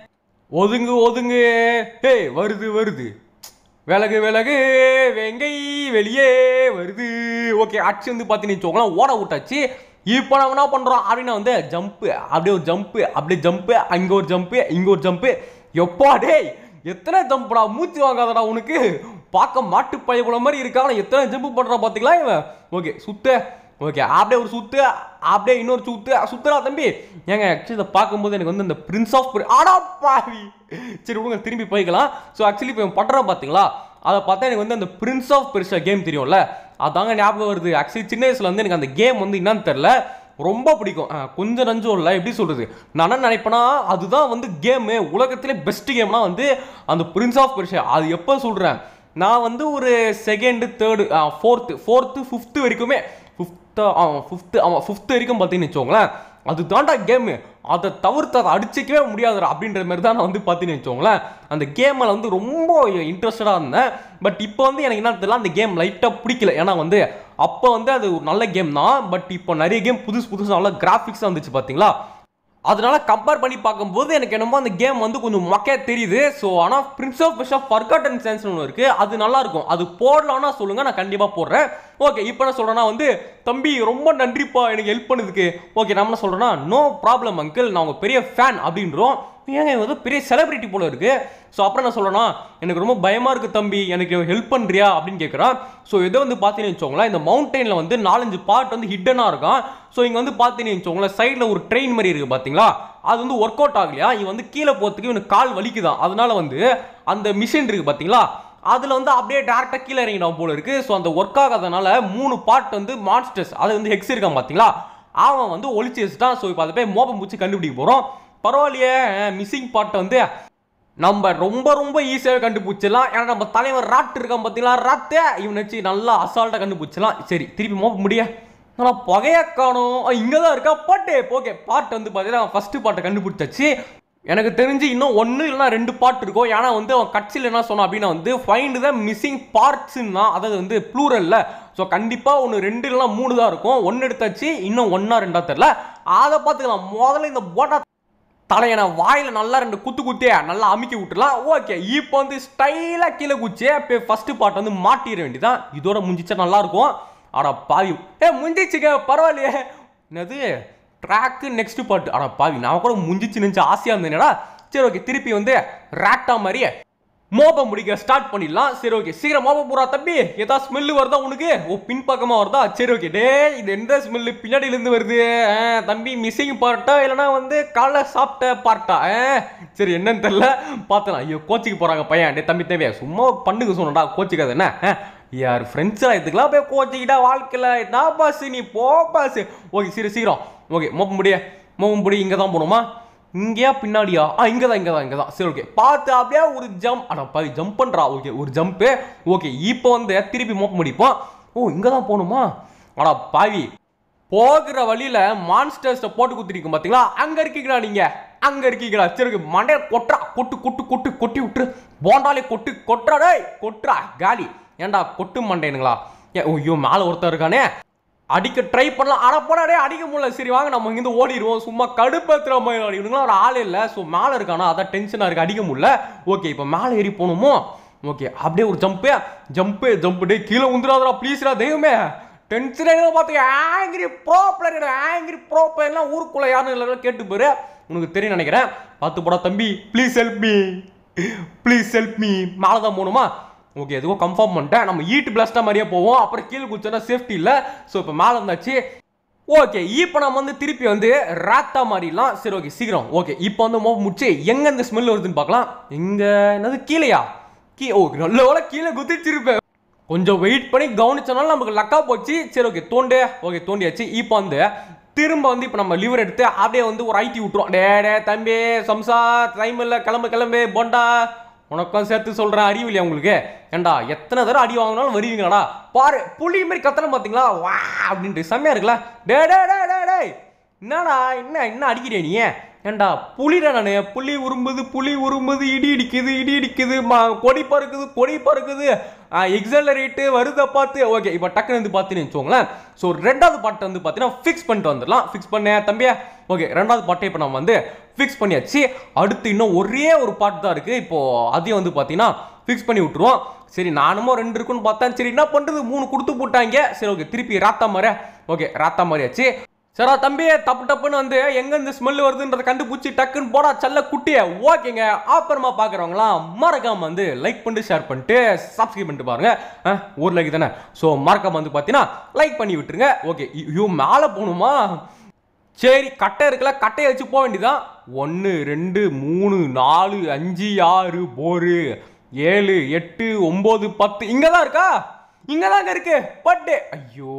ஒதுங்கு ஒதுங்கு ஹே வருது வருது விலகு விலகு வெங்கை வெளியே வருது ஓகே அடிச்சு வந்து பார்த்தீங்கன்னு வச்சுக்கோங்களேன் ஓட விட்டாச்சு இப்போ நம்ம என்ன பண்ணுறோம் அப்படின்னா வந்து ஜம்ப்பு அப்படியே ஒரு ஜம்ப்பு அப்படியே ஜம்ப்பு அங்கே ஒரு ஜம்ப்பு இங்கே ஒரு ஜம்ப்பு எப்பா டேய் எத்தனை ஜம்ப்டா மூச்சு வாங்காதடா உனக்கு பார்க்க மாட்டு பையகுல மாதிரி இருக்கா ஆனா எத்தனை ஜம்ப் பண்ணுறான் பார்த்தீங்களா இவன் ஓகே சுத்த ஓகே அப்படியே ஒரு சுத்து அப்படியே இன்னொரு சுத்து சுத்துறா தம்பி ஏங்க ஆக்சுவலி இதை பார்க்கும்போது எனக்கு வந்து இந்த பிரின்ஸ் ஆஃப் ஆடா பாவி சரி விடுங்க திரும்பி போய்க்கலாம் ஸோ ஆக்சுவலி இப்போ இவன் பண்ணுறான் பார்த்தீங்களா அதை பார்த்தா எனக்கு வந்து அந்த பிரின்ஸ் ஆஃப் பெருசா கேம் தெரியும்ல அதாங்க ஞாபகம் வருது ஆக்சுவலி சின்ன வயசுல வந்து எனக்கு அந்த கேம் வந்து என்னன்னு தெரில ரொம்ப பிடிக்கும் அஹ், கொஞ்சம் நஞ்சம் இல்லை எப்படி சொல்றது நான் என்ன நினைப்பேன்னா அதுதான் வந்து கேமு உலகத்திலே பெஸ்ட் கேம்னா வந்து அந்த பிரின்ஸ் ஆஃப் பெருசா அது எப்போ சொல்கிறேன் நான் வந்து ஒரு second third fourth fourth fifth வரைக்குமே ஃபிஃப்த்து ஃபிஃப்த்து ஆமாம் ஃபிஃப்த்து வரைக்கும் பார்த்தீங்கன்னு வச்சுக்கோங்களேன் அது தாண்டா கேமு அதை தவிர்த்து அதை அடிச்சிக்கவே முடியாதுடா அப்படின்ற மாதிரி தான் நான் வந்து பார்த்தீங்கன்னு வச்சுக்கோங்களேன் அந்த கேமில் வந்து ரொம்ப இன்ட்ரெஸ்டடாக இருந்தேன் பட் இப்போ வந்து எனக்கு என்ன தெரியல அந்த கேம் லைட்டாக பிடிக்கல ஏன்னா வந்து அப்போ வந்து அது ஒரு நல்ல கேம் தான் பட் இப்போ நிறைய கேம் புதுசு புதுசு நல்ல கிராஃபிக்ஸ் வந்துச்சு பார்த்தீங்களா அதனால கம்பேர் பண்ணி பார்க்கும்போது எனக்கு என்னமோ அந்த கேம் வந்து கொஞ்சம் மொக்கையா தெரியுது ஸோ ஆனால் prince of fish of forgotten sense ஒன்று இருக்கு அது நல்லா இருக்கும் அது போடலாம்னா சொல்லுங்க நான் கண்டிப்பாக போடுறேன் ஓகே இப்போ என்ன சொல்றேன்னா வந்து தம்பி ரொம்ப நன்றிப்பா எனக்கு ஹெல்ப் பண்ணதுக்கு ஓகே நம்ம என்ன சொல்றேன்னா நோ ப்ராப்ளம் அங்கிள் நான் உங்க பெரிய ஃபேன் அப்படின்றோம் ஏங்க இவன் வந்து பெரிய செலிபிரிட்டி போல இருக்கு ஸோ அப்புறம் என்ன சொல்லணும்னா எனக்கு ரொம்ப பயமா இருக்கு தம்பி எனக்கு ஹெல்ப் பண்றியா அப்படின்னு கேட்குறான் ஸோ இதை வந்து பார்த்தீங்கன்னு வச்சோங்களேன் இந்த மவுண்டெயினில் வந்து நாலஞ்சு பார்ட் வந்து ஹிட்டனாக இருக்கும் ஸோ இங்கே வந்து பார்த்தீங்கன்னு வச்சோங்களேன் சைடில் ஒரு ட்ரெயின் மாதிரி இருக்கு பார்த்தீங்களா அது வந்து ஒர்க் அவுட் ஆகலையா இவன் வந்து கீழே போகிறதுக்கு இவனுக்கு கால் வலிக்குதான் அதனால வந்து அந்த மிஷின் இருக்கு பார்த்தீங்களா அதில் வந்து அப்படியே டேரெக்டாக கீழே இறங்கிடும் போல இருக்கு ஸோ அந்த ஒர்க் ஆகாதனால மூணு பார்ட் வந்து மான்ஸ்டர்ஸ் அது வந்து ஹெக்ஸ் இருக்கான் பார்த்தீங்களா அவன் வந்து ஒளிச்சு வச்சுட்டான் ஸோ இப்போ அதை போய் மோப்பம் பூச்சி கண்டுபிடிக்க போகிறோம் பரவாயில்லையே மிஸ்ஸிங் பார்ட்டை வந்து நம்ம ரொம்ப ரொம்ப ஈஸியாக கண்டுபிடிச்சிடலாம் ஏன்னா நம்ம தலைவர் ராட் இருக்கான் பார்த்தீங்களா ராத்தே இவனை வச்சு நல்லா அசால்ட்டாக கண்டுபிடிச்சிடலாம் சரி திருப்பி மோப்ப முடிய ஆனால் புகைய காணும் இங்கே தான் இருக்கா பாட்டு ஓகே பாட்டு வந்து பார்த்தீங்கன்னா ஃபஸ்ட்டு பாட்டை கண்டுபிடிச்சாச்சு எனக்கு தெரிஞ்சு இன்னும் ஒன்று இல்லைனா ரெண்டு பார்ட் இருக்கும் ஏன்னா வந்து அவன் கட்சியில் என்ன சொன்னான் அப்படின்னா வந்து ஃபைண்ட் த மிஸ்ஸிங் பார்ட்ஸ்னா அதாவது வந்து ப்ளூரல்ல ஸோ கண்டிப்பாக ஒன்று ரெண்டு இல்லைனா மூணு தான் இருக்கும் ஒன்று எடுத்தாச்சு இன்னும் ஒன்றா ரெண்டா தெரில அதை பார்த்துக்கலாம் முதல்ல இந்த போட்டா தலையனை வாயில நல்லா ரெண்டு குத்து குத்தியே நல்லா அமுக்கி விட்டுலாம் ஓகே இப்போ வந்து ஸ்டைலாக கீழே குச்சியே இப்போ ஃபர்ஸ்ட் பார்ட் வந்து மாட்டிட வேண்டியதான் இதோட முடிஞ்சிச்சா நல்லா இருக்கும் ஆடா பாவி ஏ முடிஞ்சிச்சுங்க பரவாயில்லையே என்னது ட்ராக்கு நெக்ஸ்ட் பார்ட் ஆடா பாவி நான் கூட முடிஞ்சிச்சு நினச்சி ஆசையாக இருந்தேனடா சரி ஓகே திருப்பி வந்து ரேட்டா மாதிரியே மோப முடிக்க ஸ்டார்ட் பண்ணிடலாம் சரி ஓகே சீக்கிரம் மோப போறா தம்பி ஏதாவது ஸ்மெல்லு வருதா உனக்கு ஓ பின்பக்கமா வருதா சரி ஓகே டே இது எந்த ஸ்மெல்லு பின்னாடியில இருந்து வருது ஆ, தம்பி மிஸ்ஸிங் பார்ட்டா இல்லைனா வந்து காலைல சாப்பிட்ட பார்ட்டா சரி என்னன்னு தெரியல பார்த்தலாம் ஐயோ கோச்சிக்கு போறாங்க பையன் டே தம்பி தேவையா சும்மா ஒரு பண்ணுங்க சொன்னடா கோச்சிக்காது என்ன ஆ, யார் ஃப்ரெண்ட்ஸா இதுக்கெல்லாம் போய் கோச்சிக்கிட்டா வாழ்க்கையில் நான் பாஸ் நீ போ பாஸ் ஓகே சரி சீக்கிரம் ஓகே மோப்ப முடிய மோப்ப முடி இங்கே தான் போகணுமா இங்கேயா பின்னாடியா ஆ இங்கே தான் இங்கே தான் இங்கே தான் சரி ஓகே பார்த்து அப்படியே ஒரு ஜம்ப் அட பாவி ஜம்ப் பண்ணுறா ஓகே ஒரு ஜம்ப்பு ஓகே இப்போ வந்து திருப்பி மோப்ப முடிப்போம் ஓ இங்கே தான் போகணுமா அடா பாவி போகிற வழியில மான்ஸ்டர்ஸை போட்டு குத்திருக்கும் பார்த்தீங்களா அங்கே இருக்கீங்களா நீங்க அங்க இருக்கீங்களா சரி okay. மண்டைய கொட்டுறா கொட்டு கொட்டு கொட்டு கொட்டி விட்டுரு போண்டாலே கொட்டு கொட்டுறா டேய் கொட்டுறா காலி ஏன்டா கொட்டு மண்டைனுங்களா ஏ ஐயோ மேலே ஒருத்தன் இருக்கானே அடிக்க ட்ரை பண்ணலாம் ஆனா போடாடே அடிக்க முடியல சரி வாங்க நம்ம இங்கிருந்து ஓடிடுவோம் சும்மா கடுப்பேத்துற மாதிரி இவனுங்களாம் ஒரு ஆள் இல்லை ஸோ மேலே இருக்கானா அதான் டென்ஷனாக இருக்கு அடிக்க முடியல ஓகே இப்போ மேலே ஏறி போகணுமோ ஓகே அப்படியே ஒரு ஜம்பு ஜம்பு ஜம்பு டே கீழே உந்துராதரா ப்ளீஸ்ரா தெய்வமே டென்ஷன் ஆகிடும் பார்த்து angry bro player angry bro பிளேயர்லாம் ஊருக்குள்ள யாரும் இல்லை கேட்டு போயிரு உனக்கு தெரியும் நினைக்கிறேன் பார்த்து போடா தம்பி please help me please help me மேலே தான் போகணுமா ஓகே எதுவும் கன்ஃபார்ம் பண்ணிட்டேன் நம்ம ஈட்டு பிளாஸ்டா மாதிரியே போவோம் அப்புறம் கீழே குச்சோன்னா சேஃப்டி இல்லை ஸோ இப்போ மேலே இருந்தாச்சு ஓகே இப்போ நம்ம வந்து திருப்பி வந்து ராத்தா மாதிரிலாம் சரி ஓகே சீக்கிரம் ஓகே இப்போ வந்து மோ முடிச்சு எங்க இந்த ஸ்மெல் வருதுன்னு பார்க்கலாம் எங்க என்னது கீழேயா கீ ஓ நல்ல வேளை கீழே குதிச்சிருப்பேன் கொஞ்சம் வெயிட் பண்ணி கவனிச்சனால நமக்கு லக்கா போச்சு சரி ஓகே தோண்டு ஓகே தோண்டியாச்சு இப்போ வந்து திரும்ப வந்து இப்போ நம்ம லிவர் எடுத்து அப்படியே வந்து ஒரு ஐட்டி விட்டுரும் டே டே தம்பி சம்சா டைம் இல்லை கிளம்பு கிளம்பு போண்டா உனக்கும் சேர்த்து சொல்கிறேன் அறிவில்லையா உங்களுக்கு ஏண்டா எத்தனை தடவை அடி வாங்கினாலும் வருவீங்களாடா பாரு புலி மாதிரி கத்தனை பார்த்தீங்களா வா அப்படின்ட்டு செம்மையா இருக்குல்ல டே டே டே டே டே என்னடா என்ன என்ன அடிக்கிறியா நீ ஏண்டா புலிடா நானு புலி உரும்புது புலி உரும்புது இடி இடிக்குது இடி இடிக்குது மா கொடி பறக்குது கொடி பறக்குது எக்ஸலரேட்டு வருதை பார்த்து ஓகே இப்போ டக்குன்னு வந்து பார்த்துன்னு வச்சுக்கோங்களேன் ஸோ ரெண்டாவது பாட்டை வந்து பார்த்தீங்கன்னா ஃபிக்ஸ் பண்ணிட்டு வந்துடலாம் ஃபிக்ஸ் பண்ண தம்பியா ஓகே ரெண்டாவது பாட்டை இப்போ நம்ம வந்து ஃபிக்ஸ் பண்ணியாச்சு அடுத்து இன்னும் ஒரே ஒரு பாட்டு தான் இருக்குது இப்போ அதையும் வந்து பார்த்தீங்கன்னா ஃபிக்ஸ் பண்ணி விட்டுருவோம் சரி நானுமோ ரெண்டு இருக்குன்னு பார்த்தேன் சரி என்ன பண்ணுறது மூணு கொடுத்து போட்டாங்க சரி ஓகே திருப்பி ராத்தா மாதிரி ஓகே ராத்தா மாதிரியாச்சு சரா தம்பி தப்பு டப்புன்னு வந்து எங்க இந்த ஸ்மெல் வருதுன்றத கண்டுபிடிச்சி டக்குன்னு போடா செல்ல குட்டிய ஓகேங்க அப்புறமா பாக்குறவங்களாம் மறக்காம வந்து லைக் பண்ணிட்டு ஷேர் பண்ணிட்டு சப்ஸ்கிரைப் பண்ணிட்டு பாருங்க அஹ், ஒரு லைக் தானே ஸோ மறக்காம வந்து பார்த்தீங்கன்னா லைக் பண்ணி விட்டுருங்க ஓகே ஐயோ மேலே போகணுமா சரி கட்டை இருக்குல்ல கட்டையை வச்சு போக வேண்டியதான் ஒன்று ரெண்டு மூணு நாலு அஞ்சு ஆறு போரு ஏழு எட்டு ஒம்பது பத்து இங்கே தான் இருக்கா இங்கே தாங்க இருக்கு பட்டு ஐயோ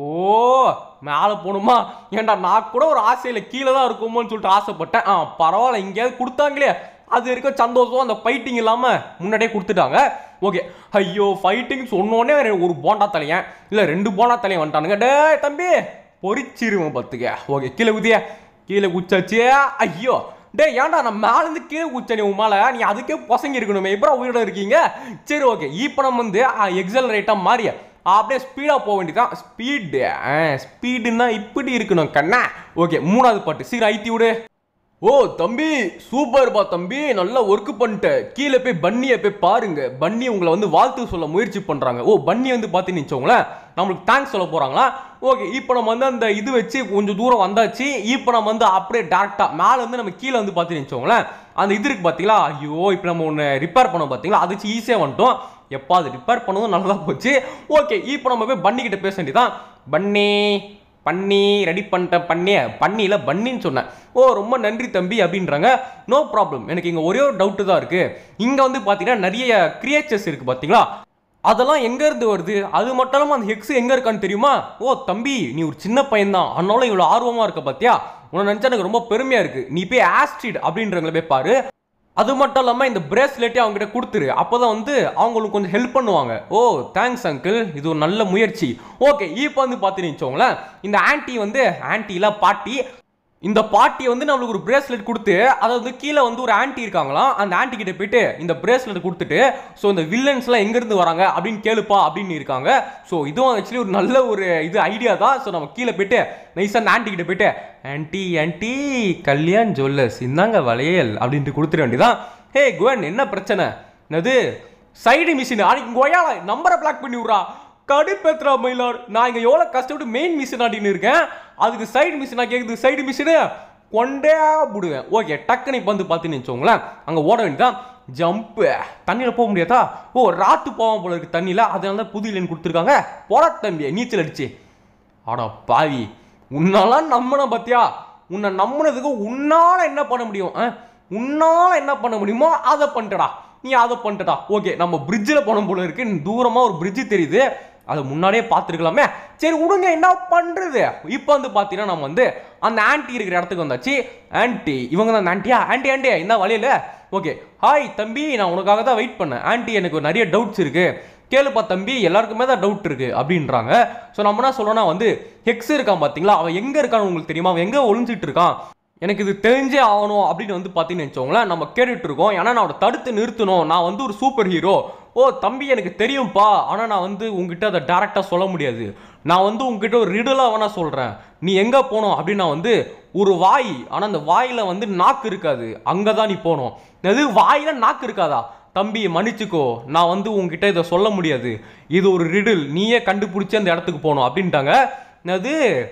மேலே போகணுமா ஏன்டா நான் கூட ஒரு ஆசையில் கீழே தான் இருக்குமோன்னு சொல்லிட்டு ஆசைப்பட்டேன் ஆ பரவாயில்ல எங்கேயாவது கொடுத்தாங்களே அது இருக்க சந்தோஷம் அந்த ஃபைட்டிங் இல்லாமல் முன்னாடியே கொடுத்துட்டாங்க ஓகே ஐயோ ஃபைட்டிங் சொன்னோடனே ஒரு போண்டா தலையன் இல்லை ரெண்டு போண்டா தலையன் வந்துட்டானுங்க டேய் தம்பி பொறிச்சிருவேன் பார்த்துக்க ஓகே கீழே குதிய கீழே குச்சாச்சு ஐயோ டேய் ஏன்டா நான் மேலேருந்து கீழே குச்ச நீ உன் மேலே நீ அதுக்கே பசங்க இருக்கணுமே இப்போ உயிரோட இருக்கீங்க சரி ஓகே இப்போ நம்ம வந்து எக்ஸல் ரேட்டாக மாறிய அப்படியே ஸ்பீடாக போக வேண்டியதான் ஸ்பீடு ஸ்பீடுன்னா இப்படி இருக்கணும் கண்ணா ஓகே மூணாவது பாட்டு சீக்கிரம் ஐத்தி விடு ஓ தம்பி சூப்பர் பா தம்பி நல்லா ஒர்க் பண்ணிட்ட கீழே போய் பன்னியை போய் பாருங்க பன்னி உங்களை வந்து வாழ்த்து சொல்ல முயற்சி பண்றாங்க ஓ பன்னி வந்து பார்த்து நிச்சோங்களேன் நம்மளுக்கு தேங்க்ஸ் சொல்ல போறாங்களா ஓகே இப்போ நம்ம வந்து அந்த இது வச்சு கொஞ்சம் தூரம் வந்தாச்சு இப்போ நம்ம வந்து அப்படியே டேரக்டா மேலே வந்து நம்ம கீழே வந்து பார்த்து நிச்சோங்களேன் அந்த இது இருக்கு பார்த்தீங்களா ஐயோ இப்போ நம்ம ஒன்று ரிப்பேர் பண்ணோம் பார்த்தீங்களா அது வச்சு ஈஸியாக வந்துட்டோம் எப்போ அது ரிப்பேர் பண்ணதும் நல்லதா போச்சு ஓகே இப்போ நம்ம போய் பன்னி கிட்ட பேச வேண்டியதான் பன்னி பண்ணி ரெடி பண்ணிட்டேன் பண்ணி பண்ணியில பன்னின்னு சொன்னேன் ஓ ரொம்ப நன்றி தம்பி அப்படின்றாங்க நோ ப்ராப்ளம் எனக்கு இங்கே ஒரே ஒரு டவுட்டு தான் இருக்கு இங்கே வந்து பார்த்தீங்கன்னா நிறைய கிரியேச்சர்ஸ் இருக்கு பார்த்தீங்களா அதெல்லாம் எங்க இருந்து வருது அது மட்டும் இல்லாமல் அந்த ஹெக்ஸ் எங்க இருக்கான்னு தெரியுமா ஓ தம்பி நீ ஒரு சின்ன பையன் தான் அதனால இவ்வளோ ஆர்வமா இருக்க பாத்தியா உன்னை நினைச்சா எனக்கு ரொம்ப பெருமையா இருக்கு நீ போய் ஆஸ்ட்ரிட் அப்படின்றவங்கள போய் பாரு அது மட்டும் இல்லாமல் இந்த பிரேஸ்லெட்டே அவங்ககிட்ட கொடுத்துரு அப்போதான் வந்து அவங்களுக்கு கொஞ்சம் ஹெல்ப் பண்ணுவாங்க ஓ தேங்க்ஸ் அங்கிள் இது ஒரு நல்ல முயற்சி ஓகே இப்போ வந்து பார்த்துன்னு வச்சோங்களேன் இந்த ஆன்ட்டி வந்து ஆன்ட்டில பாட்டி இந்த பாட்டி வந்து நம்மளுக்கு ஒரு பிரேஸ்லெட் கொடுத்து அதை வந்து கீழே வந்து ஒரு ஆன்ட்டி இருக்காங்களாம் அந்த ஆன்ட்டி கிட்ட போயிட்டு இந்த பிரேஸ்லெட் கொடுத்துட்டு ஸோ இந்த வில்லன்ஸ்லாம் எங்கேருந்து வராங்க அப்படின்னு கேளுப்பா அப்படின்னு இருக்காங்க ஸோ இதுவும் ஆக்சுவலி ஒரு நல்ல ஒரு இது ஐடியா தான் ஸோ நம்ம கீழே போயிட்டு நைஸாக அந்த ஆன்ட்டி கிட்ட போயிட்டு ஆன்ட்டி ஆன்ட்டி கல்யாண் ஜுவல்லர்ஸ் இந்தாங்க வளையல் அப்படின்ட்டு கொடுத்துட வேண்டியதான் ஹே குவன் என்ன பிரச்சனை என்னது சைடு மிஷின் அன்னைக்கு கோயால நம்பரை பிளாக் பண்ணி விட்றா கடுப்பேத்துறா மயிலார் நான் இங்க எவ்வளவு கஷ்டப்பட்டு மெயின் மிஷின் ஆடின்னு இருக்கேன் அதுக்கு சைடு மிஷினா கேக்குது சைடு மிஷினு கொண்டே போடுவேன் ஓகே டக்குன்னு இப்போ வந்து பார்த்துன்னு வச்சோங்களேன் அங்கே ஓட வேண்டியதான் ஜம்ப்பு தண்ணியில் போக முடியாதா ஓ ராத்து போவான் போல இருக்கு தண்ணியில் அதனால தான் புது இல்லைன்னு கொடுத்துருக்காங்க போடா தம்பி நீச்சல் அடிச்சு அடா பாவி உன்னாலாம் நம்பின பாத்தியா உன்னை நம்பினதுக்கு உன்னால என்ன பண்ண முடியும் ஆ? உன்னால என்ன பண்ண முடியுமோ அதை பண்ணிட்டடா நீ அதை பண்ணிட்டடா ஓகே நம்ம பிரிட்ஜில் போன போல இருக்கு தூரமா ஒரு பிரிட்ஜ் தெரியுது அதை முன்னாடியே பார்த்துருக்கலாமே சரி விடுங்க என்ன பண்றது இப்போ வந்து பார்த்தீங்கன்னா நம்ம வந்து அந்த ஆன்ட்டி இருக்கிற இடத்துக்கு வந்தாச்சு ஆன்ட்டி இவங்க தான் ஆன்ட்டியா ஆன்ட்டி ஆன்ட்டி இந்த வழியில ஓகே ஹாய் தம்பி நான் உனக்காக தான் வெயிட் பண்ணேன் ஆன்ட்டி எனக்கு நிறைய டவுட்ஸ் இருக்கு கேளுப்பா தம்பி எல்லாருக்குமே தான் டவுட் இருக்கு அப்படின்றாங்க ஸோ நம்ம என்ன சொல்றோம்னா வந்து ஹெக்ஸ் இருக்கான் பார்த்தீங்களா அவன் எங்க இருக்கான்னு உங்களுக்கு தெரியுமா அவன் எங்க ஒளிஞ்சிட்டு இருக்கான் எனக்கு இது தெரிஞ்சே ஆகணும் அப்படின்னு வந்து பார்த்தீங்கன்னு வச்சோங்களேன் நம்ம கேட்டுட்டு இருக்கோம் ஏன்னா நான் அவனை தடுத்து நிறுத்தணும் நான் வந்து ஒரு சூப்பர் ஹீரோ ஓ தம்பி எனக்கு தெரியும்ப்பா ஆனால் நான் வந்து உங்ககிட்ட அதை டேரெக்டாக சொல்ல முடியாது நான் வந்து உங்ககிட்ட ஒரு ரிடலாக வேணா சொல்கிறேன் நீ எங்கே போகணும் அப்படின்னு நான் வந்து ஒரு வாய் ஆனால் அந்த வாயில் வந்து நாக்கு இருக்காது அங்கே தான் நீ போகணும் அது வாயில் நாக்கு இருக்காதா தம்பி மன்னிச்சுக்கோ நான் வந்து உங்ககிட்ட இதை சொல்ல முடியாது இது ஒரு ரிடில் நீயே கண்டுபிடிச்சி அந்த இடத்துக்கு போகணும் அப்படின்ட்டாங்க அது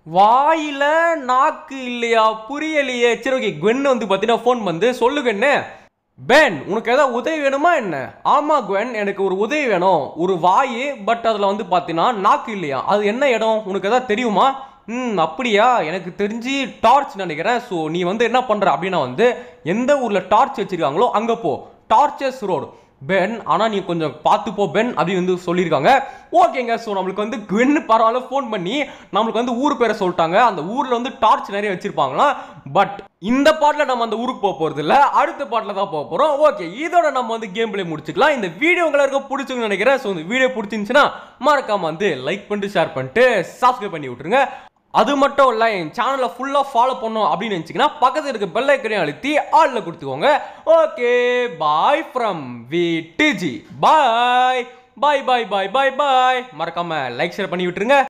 வாயில நாக்கு இல்லையா புரியலையே சரி ஓகே குவென் வந்து பார்த்தீங்கன்னா ஃபோன் வந்து சொல்லுங்கன்னு பென் உனக்கு ஏதாவது உதவி வேணுமா என்ன ஆமா குவென் எனக்கு ஒரு உதவி வேணும் ஒரு வாய் பட் அதில் வந்து பார்த்தீங்கன்னா நாக்கு இல்லையா அது என்ன இடம் உனக்கு ஏதாவது தெரியுமா ம் அப்படியா எனக்கு தெரிஞ்சு டார்ச் நினைக்கிறேன் ஸோ நீ வந்து என்ன பண்ணுற அப்படின்னா வந்து எந்த ஊரில் டார்ச் வச்சிருக்காங்களோ அங்கே போ டார்ச்சஸ் ரோடு பென் ஆனால் நீ கொஞ்சம் பார்த்து போ பென் அப்படின்னு வந்து சொல்லியிருக்காங்க ஓகேங்க ஸோ நம்மளுக்கு வந்து குவென்னு பரவாயில்ல ஃபோன் பண்ணி நம்மளுக்கு வந்து ஊர் பேரை சொல்லிட்டாங்க அந்த ஊரில் வந்து டார்ச் நிறைய வச்சிருப்பாங்களாம் பட் இந்த பாட்டில் நம்ம அந்த ஊருக்கு போக போகிறது இல்லை அடுத்த பாட்டில் தான் போக போகிறோம் ஓகே இதோட நம்ம வந்து கேம் பிளே முடிச்சுக்கலாம் இந்த வீடியோ உங்களுக்கு பிடிச்சிருக்குன்னு நினைக்கிறேன் ஸோ இந்த வீடியோ பிடிச்சிருந்துச்சுன்னா மறக்காம வந்து லைக் பண்ணிட்டு ஷேர் பண்ணிட்டு சப்ஸ்கிரைப் பண்ணி விட்டுருங்க அது மட்டும் இல்லை என் சேனலை ஃபுல்லாக ஃபாலோ பண்ணோம் அப்படின்னு நினச்சிங்கன்னா பக்கத்தில் இருக்க பெல் ஐக்கனையும் அழுத்தி ஆளில் கொடுத்துக்கோங்க okay bye from V DG bye bye bye bye bye bye மறக்காம லைக் ஷேர் பண்ணி விட்டுருங்க